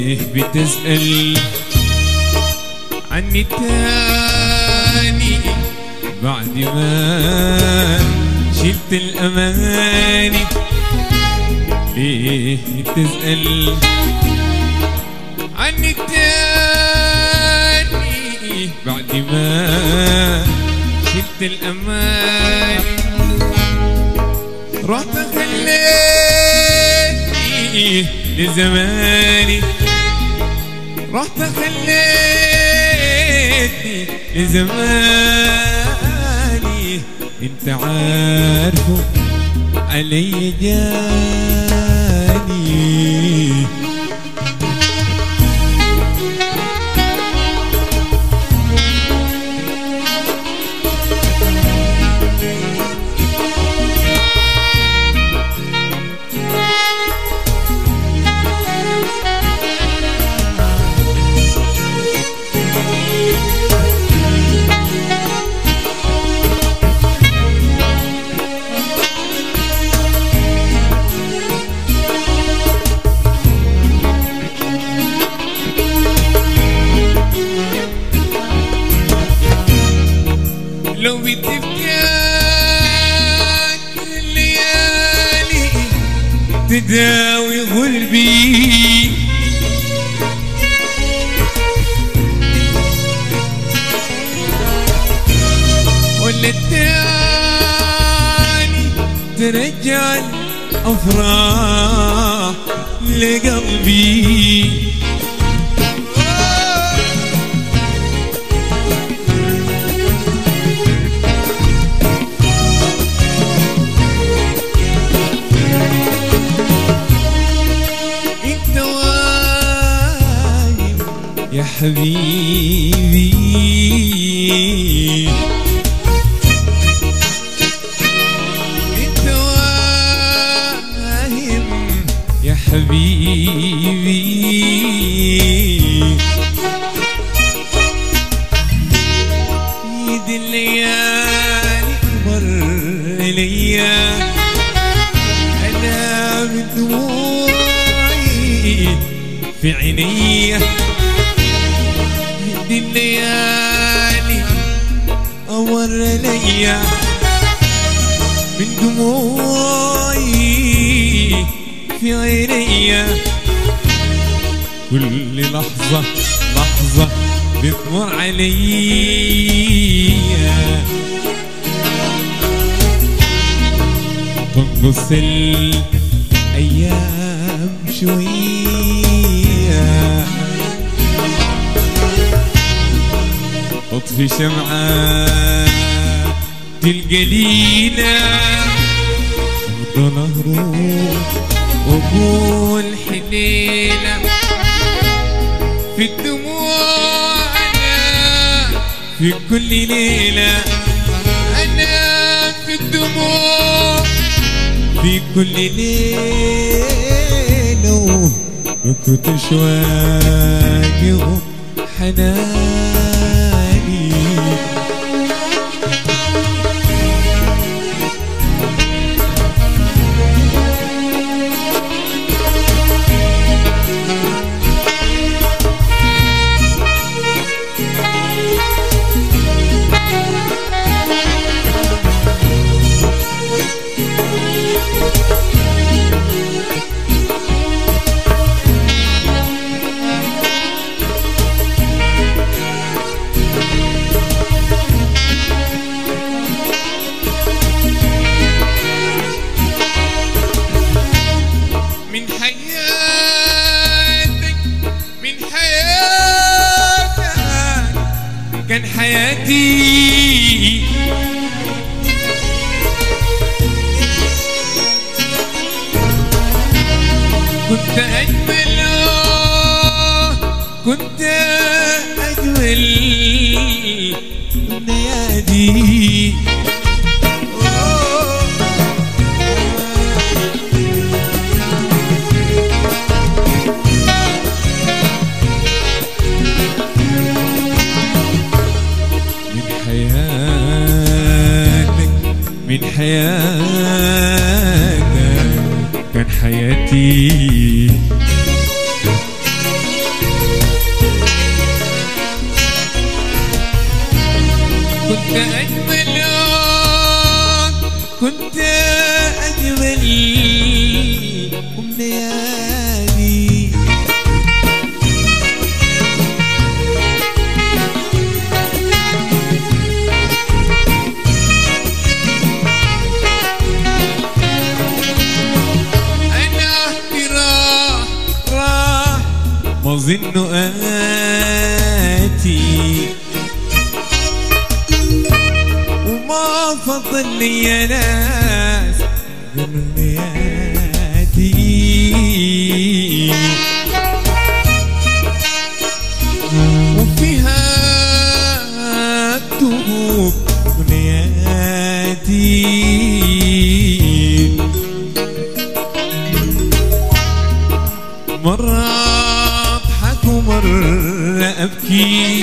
ليه بتسأل عني تاني بعد ما شلت الأماني ليه بتسأل عني تاني بعد ما شلت الأماني رحت خليتني لزماني رحت خليتني لزماني انت عارفه علي جاني لو بتفكر الليالي تداوي قلبي ولا التاني ترجع الأفراح لقلبي انت واهم يا حبيبي انت واهم يا حبيبي ايد الليالي مر ليا انا من دموعي في عيني دي الليالي أمر ليا من دموعي في عيني كل لحظة لحظة بتمر عليا تنقص الأيام شوية اطفي شمعة تلقى لينا افضل اهرب واقول حنينة في الدموع انا في كل ليلة انا في الدموع في كل ليلة ما كنت شواقي وحناني من حياتك من حياتك كان حياتي كنت أجمل كنت أجمل نيادي من حياتك من حياتك كان حياتي أظن آتي وما فضل لي يا ناس ذنياتي وفيها تهوب بنياتي مرة أضحك ومرة أبكي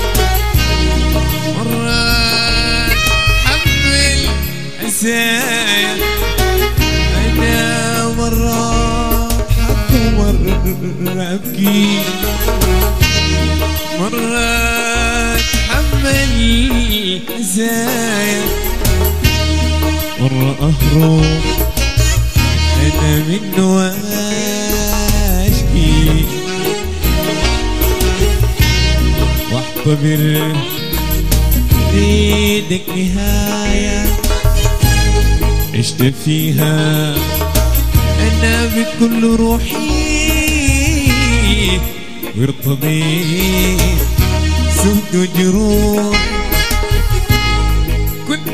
مرة أحمل عسايا أنا مرة أضحك ومرة أبكي مرة أتحمل عسايا مرة أهرب أنا منه أشكي واحتضر ايدك نهاية عشت فيها أنا بكل روحي وارتضيت سهد وجروح كنت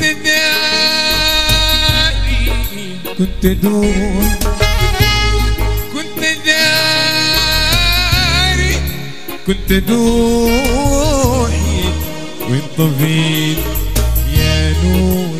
داري كنت دور كنت داري كنت دوحي وانطفيت يا نور